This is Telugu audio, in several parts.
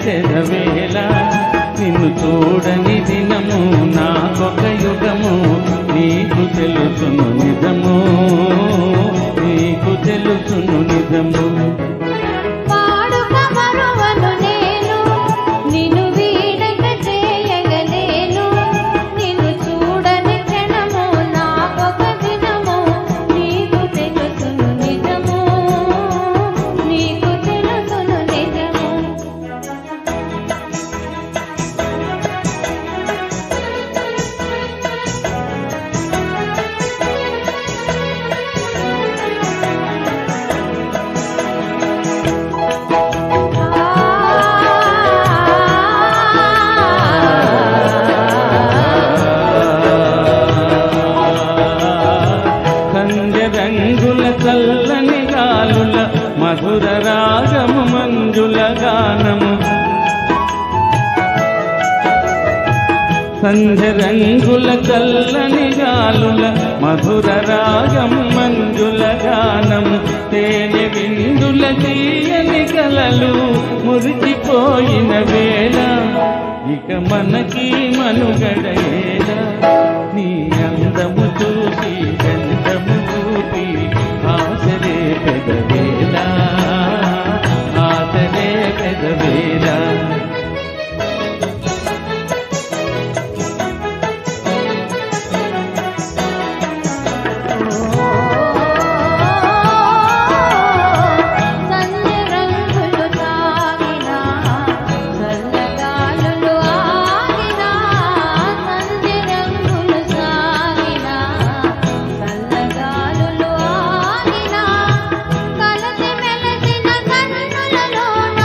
పెదవేళ నిన్ను చూడని దినము నాకొక యుగము నీకు తెలుసును నిజము నీకు తెలుసును నిజము పాడుక మరువను నేను నిన్ను వీడక చేయగలేను నిన్ను చూడని క్షణము నాకొక దినము నీకు తెలుసును నిజము నీకు తెలుసును నిజము కంజ రంగుల చల్లని గాలుల మధుర రాగము మంజుల గానము సంధ్య రంగుల చల్లని గాలుల మధుర రాగము మంజుల గానము తేనె విందుల తీయని కలలు మురిచిపోయిన వేళ ఇక మనకి మనుగడేల నీ అందము చూసి గంధము చూసి ఆసరే పెదవేళ ఆసరే పెదవేళ సంధ్య రంగులు తాగినా చల్లగాలులు ఆగినా సంధ్య రంగులు సాగినా చల్లగాలులు ఆగినా కలసి మెలసిన కన్నులలోన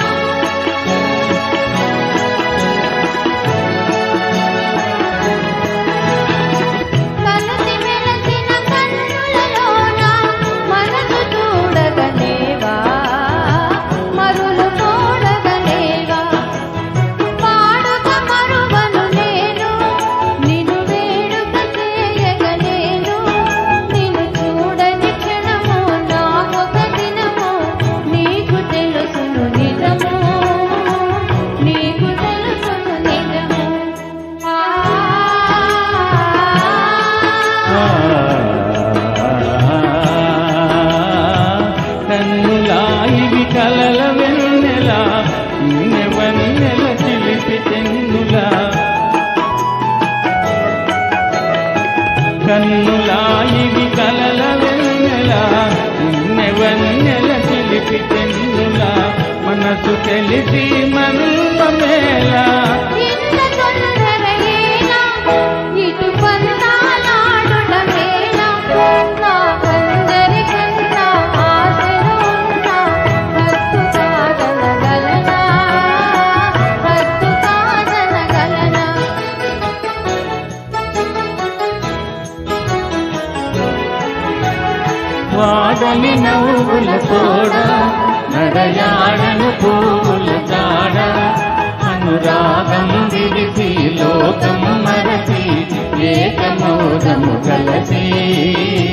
కలసి మెలసిన కన్నులలోన మనసు చూడగలేవా మరులు చూడగలేవా పాడుక మరువను నేను నిన్ను వేడుక చేయగలేను నిన్ను చూడని క్షణము నాకొక దినము నీకు తెలుసును నిజము నీకు తెలుసును నిజము ఆ కన్నులా ఇవి కలల వెన్నెల వన్నెల చిలిపి చెన్నులా కన్నులా ఇవి కలల వెన్నెల వన్నెల చిలిపి చెన్నులా మనసు తెలిసి మనుమేలా ఇంత తొందరయేనా ఇటు పంతాలాడుటమేనా నాకందరికన్నా ఆశలు ఉన్నా హద్దు కాదనగలనా హద్దు కాదనగలనా వాడని నవ్వుల తోడ నడయాడను పూల తాడ అనురాగం విరిసి లోకం మరచి ఏకమోదము కలసి